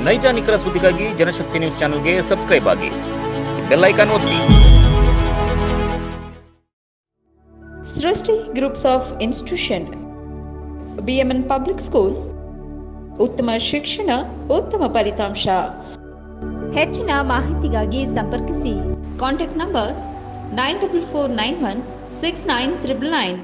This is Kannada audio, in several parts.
ನೈಜ ನಿಖರ ಸುದ್ದಿಗಾಗಿ ಜನಶಕ್ತಿ ನ್ಯೂಸ್ ಚಾನೆಲ್ಗೆ ಸಬ್ಸ್ಕ್ರೈಬ್ ಆಗಿ ಬೆಲ್ ಐಕಾನ್ ಒತ್ತಿ Srishti groups of institution BMN public school ಉತ್ತಮ ಶಿಕ್ಷಣ ಉತ್ತಮ ಫಲಿತಾಂಶ ಹೆಚ್ಚಿನ ಮಾಹಿತಿಗಾಗಿ ಸಂಪರ್ಕಿಸಿ contact number nine double four nine one six nine triple nine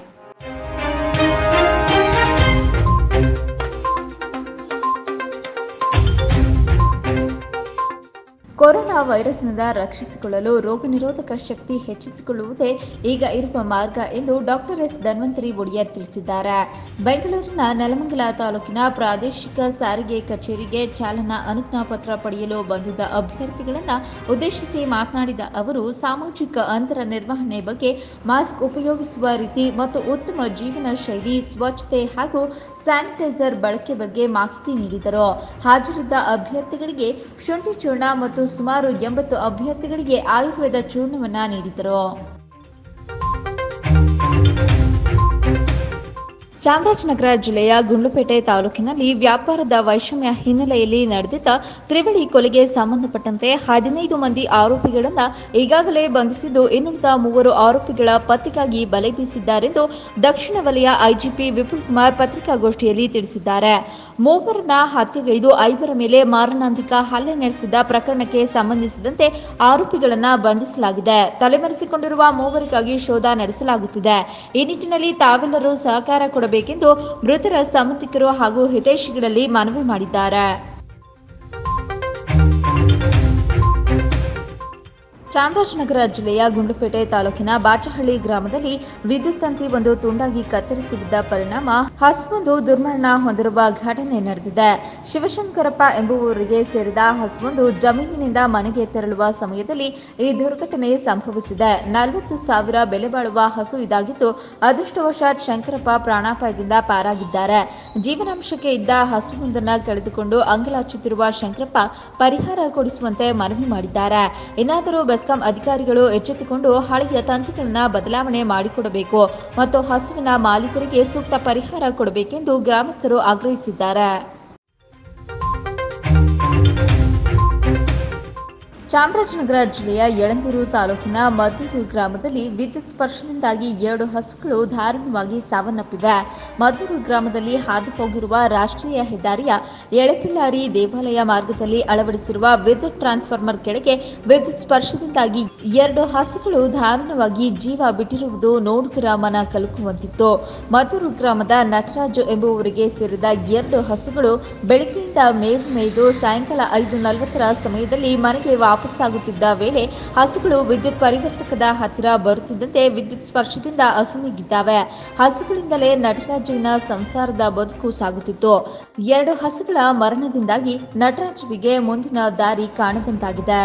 corona ವೈರಸ್ನಿಂದ ರಕ್ಷಿಸಿಕೊಳ್ಳಲು ರೋಗ ನಿರೋಧಕ ಶಕ್ತಿ ಹೆಚ್ಚಿಸಿಕೊಳ್ಳುವುದೇ ಈಗ ಇರುವ ಮಾರ್ಗ ಎಂದು ಡಾಕ್ಟರ್ ಎಸ್ ಧನ್ವಂತರಿ ಒಡೆಯರ್ ತಿಳಿಸಿದ್ದಾರೆ ಬೆಂಗಳೂರಿನ ನೆಲಮಂಗಲ ತಾಲೂಕಿನ ಪ್ರಾದೇಶಿಕ ಸಾರಿಗೆ ಕಚೇರಿಗೆ ಚಾಲನಾ ಅನುಜ್ಞಾ ಪತ್ರ ಪಡೆಯಲು ಬಂದಿದ್ದ ಅಭ್ಯರ್ಥಿಗಳನ್ನು ಉದ್ದೇಶಿಸಿ ಮಾತನಾಡಿದ ಅವರು ಸಾಮಾಜಿಕ ಅಂತರ ನಿರ್ವಹಣೆ ಬಗ್ಗೆ ಮಾಸ್ಕ್ ಉಪಯೋಗಿಸುವ ರೀತಿ ಮತ್ತು ಉತ್ತಮ ಜೀವನ ಶೈಲಿ ಸ್ವಚ್ಛತೆ ಹಾಗೂ ಸ್ಯಾನಿಟೈಸರ್ ಬಳಕೆ ಬಗ್ಗೆ ಮಾಹಿತಿ ನೀಡಿದರು ಹಾಜರಿದ್ದ ಅಭ್ಯರ್ಥಿಗಳಿಗೆ ಶುಂಠಿ ಚೂರ್ಣ ಮತ್ತು ಸುಮಾರು ಎಂಬತ್ತು ಅಭ್ಯರ್ಥಿಗಳಿಗೆ ಆಯುರ್ವೇದ ಚೂರ್ಣವನ್ನ ನೀಡಿದರು ಚಾಮರಾಜನಗರ ಜಿಲ್ಲೆಯ ಗುಂಡ್ಲುಪೇಟೆ ತಾಲೂಕಿನಲ್ಲಿ ವ್ಯಾಪಾರದ ವೈಷಮ್ಯ ಹಿನ್ನೆಲೆಯಲ್ಲಿ ನಡೆದಿದ್ದ ತ್ರಿವಳಿ ಕೊಲೆಗೆ ಸಂಬಂಧಪಟ್ಟಂತೆ ಹದಿನೈದು ಮಂದಿ ಆರೋಪಿಗಳನ್ನು ಈಗಾಗಲೇ ಬಂಧಿಸಿದ್ದು ಇನ್ನುಳಿದ ಮೂವರು ಆರೋಪಿಗಳ ಪತ್ತೆಗಾಗಿ ಬಲೆ ಬೀಸಿದ್ದಾರೆಂದು ದಕ್ಷಿಣ ವಲಯ ಐಜಿಪಿ ವಿಪುಲ್ ಕುಮಾರ್ ಪತ್ರಿಕಾಗೋಷ್ಠಿಯಲ್ಲಿ ತಿಳಿಸಿದ್ದಾರೆ ಮೂವರನ್ನ ಹತ್ಯೆಗೈದು ಐವರ ಮೇಲೆ ಮಾರಣಾಂತಿಕ ಹಲ್ಲೆ ನಡೆಸಿದ ಪ್ರಕರಣಕ್ಕೆ ಸಂಬಂಧಿಸಿದಂತೆ ಆರೋಪಿಗಳನ್ನ ಬಂಧಿಸಲಾಗಿದೆ ತಲೆಮರೆಸಿಕೊಂಡಿರುವ ಮೂವರಿಗಾಗಿ ಶೋಧ ನಡೆಸಲಾಗುತ್ತಿದೆ ಈ ನಿಟ್ಟಿನಲ್ಲಿ ತಾವೆಲ್ಲರೂ ಸಹಕಾರ ಕೊಡಬೇಕೆಂದು ಮೃತರ ಸಂಬಂಧಿಕರು ಹಾಗೂ ಹಿತೈಷಿಗಳಲ್ಲಿ ಮನವಿ ಮಾಡಿದ್ದಾರೆ ಚಾಮರಾಜನಗರ ಜಿಲ್ಲೆಯ ಗುಂಡ್ಲುಪೇಟೆ ತಾಲೂಕಿನ ಬಾಚಹಳ್ಳಿ ಗ್ರಾಮದಲ್ಲಿ ವಿದ್ಯುತ್ ತಂತಿ ಒಂದು ತುಂಡಾಗಿ ಕತ್ತರಿಸಿ ಬಿದ್ದ ಪರಿಣಾಮ ಹಸುವೊಂದು ದುರ್ಮರಣ ಹೊಂದಿರುವ ಘಟನೆ ನಡೆದಿದೆ ಶಿವಶಂಕರಪ್ಪ ಎಂಬುವವರಿಗೆ ಸೇರಿದ ಹಸುವೊಂದು ಜಮೀನಿನಿಂದ ಮನೆಗೆ ತೆರಳುವ ಸಮಯದಲ್ಲಿ ಈ ದುರ್ಘಟನೆ ಸಂಭವಿಸಿದೆ ನಲವತ್ತು ಸಾವಿರ ಬೆಲೆ ಬಾಳುವ ಹಸು ಇದಾಗಿದ್ದು ಅದೃಷ್ಟವಶಾತ್ ಶಂಕರಪ್ಪ ಪ್ರಾಣಾಪಾಯದಿಂದ ಪಾರಾಗಿದ್ದಾರೆ ಜೀವನಾಂಶಕ್ಕೆ ಇದ್ದ ಹಸುವೊಂದನ್ನು ಕಳೆದುಕೊಂಡು ಅಂಗಲಾಚುತ್ತಿರುವ ಶಂಕರಪ್ಪ ಪರಿಹಾರ ಕೊಡಿಸುವಂತೆ ಮನವಿ ಮಾಡಿದ್ದಾರೆ ಇನ್ನಾದರೂ ಬೆಸ್ಕಾಂ ಅಧಿಕಾರಿಗಳು ಎಚ್ಚೆತ್ತುಕೊಂಡು ಹಳೆಯ ತಂತಿಗಳನ್ನು ಬದಲಾವಣೆ ಮಾಡಿಕೊಡಬೇಕು ಮತ್ತು ಹಸುವಿನ ಮಾಲೀಕರಿಗೆ ಸೂಕ್ತ ಪರಿಹಾರ ಕೊಡಬೇಕೆಂದು ಗ್ರಾಮಸ್ಥರು ಆಗ್ರಹಿಸಿದ್ದಾರೆ ಚಾಮರಾಜನಗರ ಜಿಲ್ಲೆಯ ಯಳಂದೂರು ತಾಲೂಕಿನ ಮದ್ದೂರು ಗ್ರಾಮದಲ್ಲಿ ವಿದ್ಯುತ್ ಸ್ಪರ್ಶದಿಂದಾಗಿ ಎರಡು ಹಸುಗಳು ದಾರುಣವಾಗಿ ಸಾವನ್ನಪ್ಪಿವೆ ಮದ್ದೂರು ಗ್ರಾಮದಲ್ಲಿ ಹಾದು ಹೋಗಿರುವ ರಾಷ್ಟ್ರೀಯ ಹೆದ್ದಾರಿಯ ಎಳೆಪಿಳ್ಳಾರಿ ದೇವಾಲಯ ಮಾರ್ಗದಲ್ಲಿ ಅಳವಡಿಸಿರುವ ವಿದ್ಯುತ್ ಟ್ರಾನ್ಸ್ಫಾರ್ಮರ್ ಕೆಳಗೆ ವಿದ್ಯುತ್ ಸ್ಪರ್ಶದಿಂದಾಗಿ ಎರಡು ಹಸುಗಳು ದಾರುಣವಾಗಿ ಜೀವ ಬಿಟ್ಟಿರುವುದು ನೋಡುಗರ ಮನ ಕಲಕುವಂತಿತ್ತು ಮದ್ದೂರು ಗ್ರಾಮದ ನಟರಾಜು ಎಂಬುವವರಿಗೆ ಸೇರಿದ ಎರಡು ಹಸುಗಳು ಬೆಳಗ್ಗೆಯಿಂದ ಮೇವು ಮೇಯ್ದು ಸಾಯಂಕಾಲ ಐದು ನಲವತ್ತರ ಸಮಯದಲ್ಲಿ ಮನೆಗೆ ವಾಪಸ್ಸಾಗುತ್ತಿದ್ದ ವೇಳೆ ಹಸುಗಳು ವಿದ್ಯುತ್ ಪರಿವರ್ತಕದ ಹತ್ತಿರ ಬರುತ್ತಿದ್ದಂತೆ ವಿದ್ಯುತ್ ಸ್ಪರ್ಶದಿಂದ ಅಸುನೀಗಿದ್ದಾವೆ ಹಸುಗಳಿಂದಲೇ ನಟರಾಜುವಿನ ಸಂಸಾರದ ಬದುಕು ಸಾಗುತ್ತಿತ್ತು ಎರಡು ಹಸುಗಳ ಮರಣದಿಂದಾಗಿ ನಟರಾಜುವಿಗೆ ಮುಂದಿನ ದಾರಿ ಕಾಣದಂತಾಗಿದೆ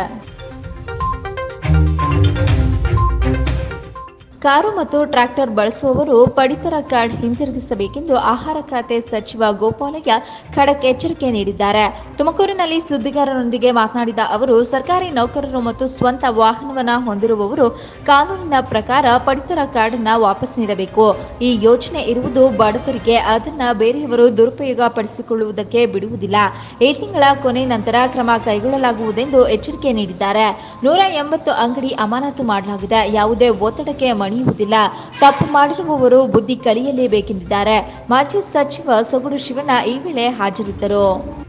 ಕಾರು ಮತ್ತು ಟ್ರ್ಯಾಕ್ಟರ್ ಬಳಸುವವರು ಪಡಿತರ ಕಾರ್ಡ್ ಹಿಂತಿರುಗಿಸಬೇಕೆಂದು ಆಹಾರ ಖಾತೆ ಸಚಿವ ಗೋಪಾಲಯ್ಯ ಖಡಕ್ ಎಚ್ಚರಿಕೆ ನೀಡಿದ್ದಾರೆ ತುಮಕೂರಿನಲ್ಲಿ ಸುದ್ದಿಗಾರರೊಂದಿಗೆ ಮಾತನಾಡಿದ ಅವರು ಸರ್ಕಾರಿ ನೌಕರರು ಮತ್ತು ಸ್ವಂತ ವಾಹನವನ್ನು ಹೊಂದಿರುವವರು ಕಾನೂನಿನ ಪ್ರಕಾರ ಪಡಿತರ ಕಾರ್ಡ್ ಅನ್ನ ವಾಪಸ್ ನೀಡಬೇಕು ಈ ಯೋಜನೆ ಇರುವುದು ಬಡವರಿಗೆ ಅದನ್ನ ಬೇರೆಯವರು ದುರುಪಯೋಗ ಪಡಿಸಿಕೊಳ್ಳುವುದಕ್ಕೆ ಬಿಡುವುದಿಲ್ಲ ಈ ತಿಂಗಳ ಕೊನೆ ನಂತರ ಕ್ರಮ ಕೈಗೊಳ್ಳಲಾಗುವುದೆಂದು ಎಚ್ಚರಿಕೆ ನೀಡಿದ್ದಾರೆ ನೂರ ಎಂಬತ್ತು ಅಂಗಡಿ ಅಮಾನತು ಮಾಡಲಾಗಿದೆ ಯಾವುದೇ ಒತ್ತಡಕ್ಕೆ ಮಣಿಯುವುದಿಲ್ಲ ತಪ್ಪು ಮಾಡಿರುವವರು ಬುದ್ಧಿ ಕಲಿಯಲೇಬೇಕೆಂದಿದ್ದಾರೆ ಮಾಜಿ ಸಚಿವ ಸೊಗಡು ಶಿವಣ್ಣ ಈ ವೇಳೆ ಹಾಜರಿದ್ದರು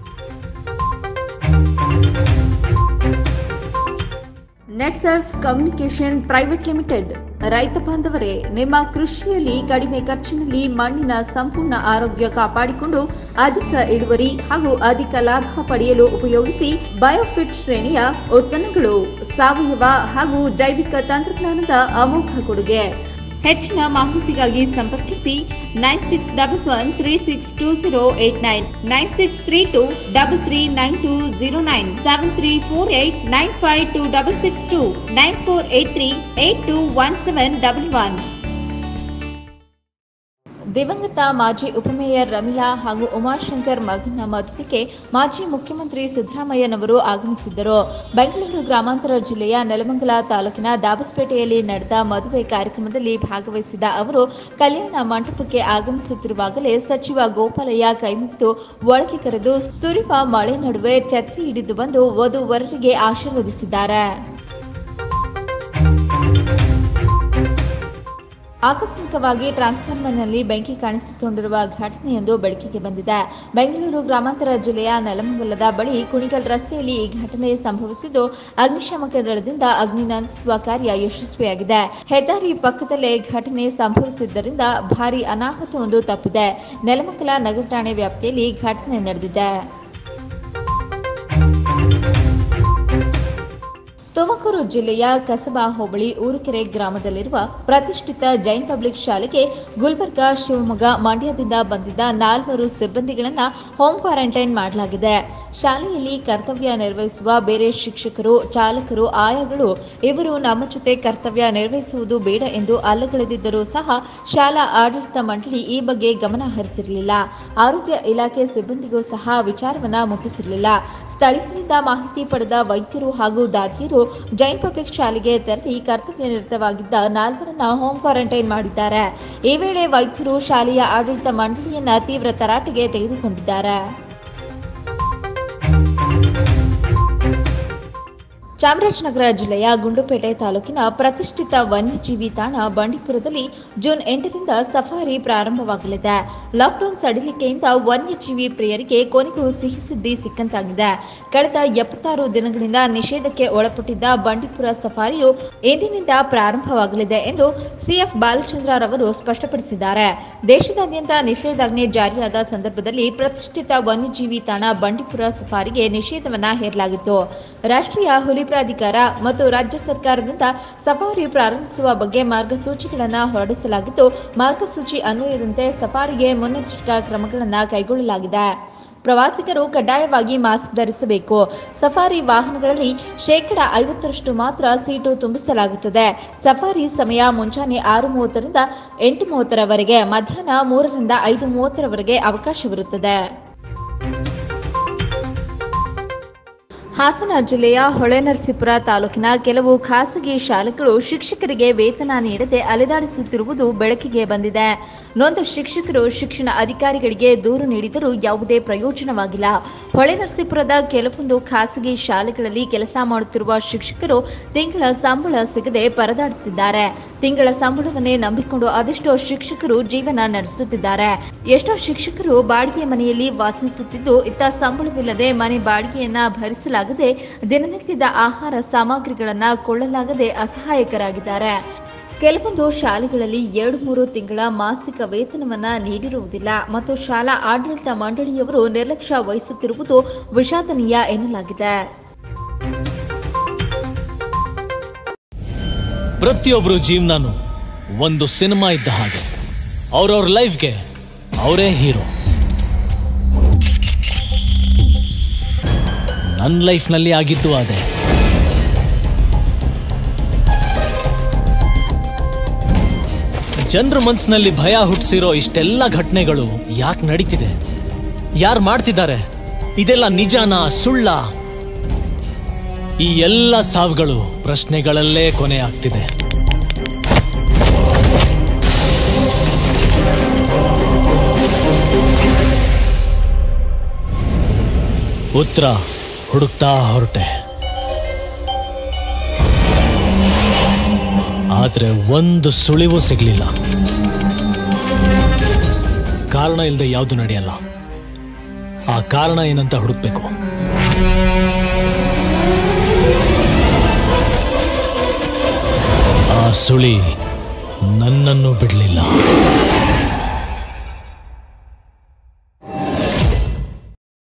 ನೆಟ್ಸರ್ಫ್ ಕಮ್ಯುನಿಕೇಶನ್ ಪ್ರೈವೇಟ್ ಲಿಮಿಟೆಡ್ ರೈತ ಬಾಂಧವರೇ ನಿಮ್ಮ ಕೃಷಿಯಲ್ಲಿ ಕಡಿಮೆ ಖರ್ಚಿನಲ್ಲಿ ಮಣ್ಣಿನ ಸಂಪೂರ್ಣ ಆರೋಗ್ಯ ಕಾಪಾಡಿಕೊಂಡು ಅಧಿಕ ಇಳುವರಿ ಹಾಗೂ ಅಧಿಕ ಲಾಭ ಪಡೆಯಲು ಉಪಯೋಗಿಸಿ ಬಯೋಫಿಟ್ ಶ್ರೇಣಿಯ ಉತ್ಪನ್ನಗಳು ಸಾವಯವ ಹಾಗೂ ಜೈವಿಕ ತಂತ್ರಜ್ಞಾನದ ಅಮೋಘ ಕೊಡುಗೆ ಹೆಚ್ಚಿನ ಮಾಹಿತಿಗಾಗಿ ಸಂಪರ್ಕಿಸಿ nine six double one three six two zero eight nine nine six three two double three nine two zero nine seven three four eight nine five two double six two nine four eight three eight two one seven double one ದಿವಂಗತ ಮಾಜಿ ಉಪಮೇಯರ್ ರಮೀಳಾ ಹಾಗೂ ಉಮಾಶಂಕರ್ ಮಗನ ಮದುವೆಗೆ ಮಾಜಿ ಮುಖ್ಯಮಂತ್ರಿ ಸಿದ್ದರಾಮಯ್ಯನವರು ಆಗಮಿಸಿದ್ದರು ಬೆಂಗಳೂರು ಗ್ರಾಮಾಂತರ ಜಿಲ್ಲೆಯ ನೆಲಮಂಗಲ ತಾಲೂಕಿನ ದಾಬಸ್ಪೇಟೆಯಲ್ಲಿ ನಡೆದ ಮದುವೆ ಕಾರ್ಯಕ್ರಮದಲ್ಲಿ ಭಾಗವಹಿಸಿದ ಅವರು ಕಲ್ಯಾಣ ಮಂಟಪಕ್ಕೆ ಆಗಮಿಸುತ್ತಿರುವಾಗಲೇ ಸಚಿವ ಗೋಪಾಲಯ್ಯ ಕೈಮುಗಿದು ಒಳಗೆ ಕರೆದು ಸುರಿಯುವ ಮಳೆ ನಡುವೆ ಛತ್ರಿ ಹಿಡಿದು ಬಂದು ವಧು ವರರಿಗೆ ಆಶೀರ್ವದಿಸಿದ್ದಾರೆ ಆಕಸ್ಮಿಕವಾಗಿ ಟ್ರಾನ್ಸ್ಫಾರ್ಮರ್ನಲ್ಲಿ ಬೆಂಕಿ ಕಾಣಿಸಿಕೊಂಡಿರುವ ಘಟನೆಯೊಂದು ಬೆಳಕಿಗೆ ಬಂದಿದೆ ಬೆಂಗಳೂರು ಗ್ರಾಮಾಂತರ ಜಿಲ್ಲೆಯ ನೆಲಮಂಗಲದ ಬಳಿ ಕುಣಿಗಲ್ ರಸ್ತೆಯಲ್ಲಿ ಈ ಘಟನೆ ಸಂಭವಿಸಿದ್ದು ಅಗ್ನಿಶಾಮಕ ದಳದಿಂದ ಅಗ್ನಿ ನಂದಿಸುವ ಕಾರ್ಯ ಯಶಸ್ವಿಯಾಗಿದೆ ಹೆದ್ದಾರಿ ಪಕ್ಕದಲ್ಲೇ ಘಟನೆ ಸಂಭವಿಸಿದ್ದರಿಂದ ಭಾರೀ ಅನಾಹುತವೊಂದು ತಪ್ಪಿದೆ ನೆಲಮಂಗಲ ನಗರ ಠಾಣೆ ವ್ಯಾಪ್ತಿಯಲ್ಲಿ ಘಟನೆ ನಡೆದಿದೆ ತುಮಕೂರು ಜಿಲ್ಲೆಯ ಕಸಬಾ ಹೋಬಳಿ ಊರುಕೆರೆ ಗ್ರಾಮದಲ್ಲಿರುವ ಪ್ರತಿಷ್ಠಿತ ಜೈನ್ ಪಬ್ಲಿಕ್ ಶಾಲೆಗೆ ಗುಲ್ಬರ್ಗಾ ಶಿವಮೊಗ್ಗ ಮಂಡ್ಯದಿಂದ ಬಂದಿದ್ದ ನಾಲ್ವರು ಸಿಬ್ಬಂದಿಗಳನ್ನು ಹೋಮ್ ಕ್ವಾರಂಟೈನ್ ಮಾಡಲಾಗಿದೆ ಶಾಲೆಯಲ್ಲಿ ಕರ್ತವ್ಯ ನಿರ್ವಹಿಸುವ ಬೇರೆ ಶಿಕ್ಷಕರು ಚಾಲಕರು ಆಯಾಗಳು ಇವರು ನಮ್ಮ ಜೊತೆ ಕರ್ತವ್ಯ ನಿರ್ವಹಿಸುವುದು ಬೇಡ ಎಂದು ಅಲ್ಲಗಳೆದಿದ್ದರೂ ಸಹ ಶಾಲಾ ಆಡಳಿತ ಮಂಡಳಿ ಈ ಬಗ್ಗೆ ಗಮನ ಹರಿಸಿರಲಿಲ್ಲ ಆರೋಗ್ಯ ಇಲಾಖೆ ಸಿಬ್ಬಂದಿಗೂ ಸಹ ವಿಚಾರವನ್ನ ಮುಟ್ಟಿಸಿರಲಿಲ್ಲ ಸ್ಥಳೀಯರಿಂದ ಮಾಹಿತಿ ಪಡೆದ ವೈದ್ಯರು ಹಾಗೂ ದಾದಿಯರು ಜೈನ್ ಪಬ್ಲಿಕ್ ಶಾಲೆಗೆ ತೆರಳಿ ಕರ್ತವ್ಯ ನಿರತವಾಗಿದ್ದ ನಾಲ್ವರನ್ನ ಹೋಮ್ ಕ್ವಾರಂಟೈನ್ ಮಾಡಿದ್ದಾರೆ ಈ ವೇಳೆ ವೈದ್ಯರು ಶಾಲೆಯ ಆಡಳಿತ ಮಂಡಳಿಯನ್ನ ತೀವ್ರ ತರಾಟೆಗೆ ತೆಗೆದುಕೊಂಡಿದ್ದಾರೆ ಚಾಮರಾಜನಗರ ಜಿಲ್ಲೆಯ ಗುಂಡ್ಲುಪೇಟೆ ತಾಲೂಕಿನ ಪ್ರತಿಷ್ಠಿತ ವನ್ಯಜೀವಿ ತಾಣ ಬಂಡೀಪುರದಲ್ಲಿ ಜೂನ್ ಎಂಟರಿಂದ ಸಫಾರಿ ಪ್ರಾರಂಭವಾಗಲಿದೆ ಲಾಕ್ಡೌನ್ ಸಡಿಲಿಕೆಯಿಂದ ವನ್ಯಜೀವಿ ಪ್ರಿಯರಿಗೆ ಕೊನೆಗೂ ಸಿಹಿ ಸುದ್ದಿ ಸಿಕ್ಕಂತಾಗಿದೆ ಕಳೆದ ಎಪ್ಪತ್ತಾರು ದಿನಗಳಿಂದ ನಿಷೇಧಕ್ಕೆ ಒಳಪಟ್ಟಿದ್ದ ಬಂಡೀಪುರ ಸಫಾರಿಯು ಇಂದಿನಿಂದ ಪ್ರಾರಂಭವಾಗಲಿದೆ ಎಂದು ಸಿಎಫ್ ಬಾಲಚಂದ್ರರವರು ಸ್ಪಷ್ಟಪಡಿಸಿದ್ದಾರೆ ದೇಶದಾದ್ಯಂತ ನಿಷೇಧಾಜ್ಞೆ ಜಾರಿಯಾದ ಸಂದರ್ಭದಲ್ಲಿ ಪ್ರತಿಷ್ಠಿತ ವನ್ಯಜೀವಿ ತಾಣ ಬಂಡೀಪುರ ಸಫಾರಿಗೆ ನಿಷೇಧವನ್ನ ಹೇರಲಾಗಿತ್ತು ರಾಷ್ಟ್ರೀಯ ಹುಲಿ ಪ್ರಾಧಿಕಾರ ಮತ್ತು ರಾಜ್ಯ ಸರ್ಕಾರದಿಂದ ಸಫಾರಿ ಪ್ರಾರಂಭಿಸುವ ಬಗ್ಗೆ ಮಾರ್ಗಸೂಚಿಗಳನ್ನು ಹೊರಡಿಸಲಾಗಿದ್ದು ಮಾರ್ಗಸೂಚಿ ಅನ್ವಯದಂತೆ ಸಫಾರಿಗೆ ಮುನ್ನೆಚ್ಚರಿಕಾ ಕ್ರಮಗಳನ್ನು ಕೈಗೊಳ್ಳಲಾಗಿದೆ ಪ್ರವಾಸಿಗರು ಕಡ್ಡಾಯವಾಗಿ ಮಾಸ್ಕ್ ಧರಿಸಬೇಕು ಸಫಾರಿ ವಾಹನಗಳಲ್ಲಿ ಶೇಕಡ ಐವತ್ತರಷ್ಟು ಮಾತ್ರ ಸೀಟು ತುಂಬಿಸಲಾಗುತ್ತದೆ ಸಫಾರಿ ಸಮಯ ಮುಂಜಾನೆ ಆರು ಮೂವತ್ತರಿಂದ ಎಂಟು ಮೂವತ್ತರವರೆಗೆ ಮಧ್ಯಾಹ್ನ ಮೂರರಿಂದ ಐದು ಮೂವತ್ತರವರೆಗೆ ಅವಕಾಶವಿರುತ್ತದೆ ಹಾಸನ ಜಿಲ್ಲೆಯ ಹೊಳೆನರಸೀಪುರ ತಾಲೂಕಿನ ಕೆಲವು ಖಾಸಗಿ ಶಾಲೆಗಳು ಶಿಕ್ಷಕರಿಗೆ ವೇತನ ನೀಡದೆ ಅಲೆದಾಡಿಸುತ್ತಿರುವುದು ಬೆಳಕಿಗೆ ಬಂದಿದೆ ನೊಂದ ಶಿಕ್ಷಕರು ಶಿಕ್ಷಣ ಅಧಿಕಾರಿಗಳಿಗೆ ದೂರು ನೀಡಿದರೂ ಯಾವುದೇ ಪ್ರಯೋಜನವಾಗಿಲ್ಲ ಹೊಳೆನರಸೀಪುರದ ಕೆಲವೊಂದು ಖಾಸಗಿ ಶಾಲೆಗಳಲ್ಲಿ ಕೆಲಸ ಮಾಡುತ್ತಿರುವ ಶಿಕ್ಷಕರು ತಿಂಗಳ ಸಂಬಳ ಸಿಗದೆ ಪರದಾಡುತ್ತಿದ್ದಾರೆ ತಿಂಗಳ ಸಂಬಳವನ್ನೇ ನಂಬಿಕೊಂಡು ಅದೆಷ್ಟೋ ಶಿಕ್ಷಕರು ಜೀವನ ನಡೆಸುತ್ತಿದ್ದಾರೆ ಎಷ್ಟೋ ಶಿಕ್ಷಕರು ಬಾಡಿಗೆ ಮನೆಯಲ್ಲಿ ವಾಸಿಸುತ್ತಿದ್ದು ಇತ್ತ ಸಂಬಳವಿಲ್ಲದೆ ಮನೆ ಬಾಡಿಗೆಯನ್ನ ಭರಿಸಲಾಗದೆ ದಿನನಿತ್ಯದ ಆಹಾರ ಸಾಮಗ್ರಿಗಳನ್ನ ಕೊಳ್ಳಲಾಗದೆ ಅಸಹಾಯಕರಾಗಿದ್ದಾರೆ ಕೆಲವೊಂದು ಶಾಲೆಗಳಲ್ಲಿ ಎರಡು ಮೂರು ತಿಂಗಳ ಮಾಸಿಕ ವೇತನವನ್ನ ನೀಡಿರುವುದಿಲ್ಲ ಮತ್ತು ಶಾಲಾ ಆಡಳಿತ ಮಂಡಳಿಯವರು ನಿರ್ಲಕ್ಷ್ಯ ವಹಿಸುತ್ತಿರುವುದು ವಿಷಾದನೀಯ ಎನ್ನಲಾಗಿದೆ ಪ್ರತಿಯೊಬ್ಬರು ಜೀವನನು ಒಂದು ಸಿನಿಮಾ ಇದ್ದ ಹಾಗೆ ಅವ್ರವ್ರ ಲೈಫ್ಗೆ ಅವರೇ ಹೀರೋ ನನ್ನ ಲೈಫ್ನಲ್ಲಿ ಆಗಿದ್ದು ಅದೇ ಜನರ ಮನ್ಸಿನಲ್ಲಿ ಭಯ ಹುಟ್ಟಿಸಿರೋ ಇಷ್ಟೆಲ್ಲ ಘಟನೆಗಳು ಯಾಕೆ ನಡೀತಿದೆ ಯಾರು ಮಾಡ್ತಿದ್ದಾರೆ ಇದೆಲ್ಲ ನಿಜಾನ ಸುಳ್ಳ ಈ ಎಲ್ಲ ಸಾವುಗಳು ಪ್ರಶ್ನೆಗಳಲ್ಲೇ ಕೊನೆ ಆಗ್ತಿದೆ ಉತ್ತರ ಹುಡುಕ್ತಾ ಹೊರಟೆ ಆದ್ರೆ ಒಂದು ಸುಳಿವು ಸಿಗ್ಲಿಲ್ಲ ಕಾರಣ ಇಲ್ಲದೆ ಯಾವುದು ನಡೆಯಲ್ಲ ಆ ಕಾರಣ ಏನಂತ ಹುಡುಕ್ಬೇಕು ಆ ಸುಳಿ ನನ್ನನ್ನು ಬಿಡಲಿಲ್ಲ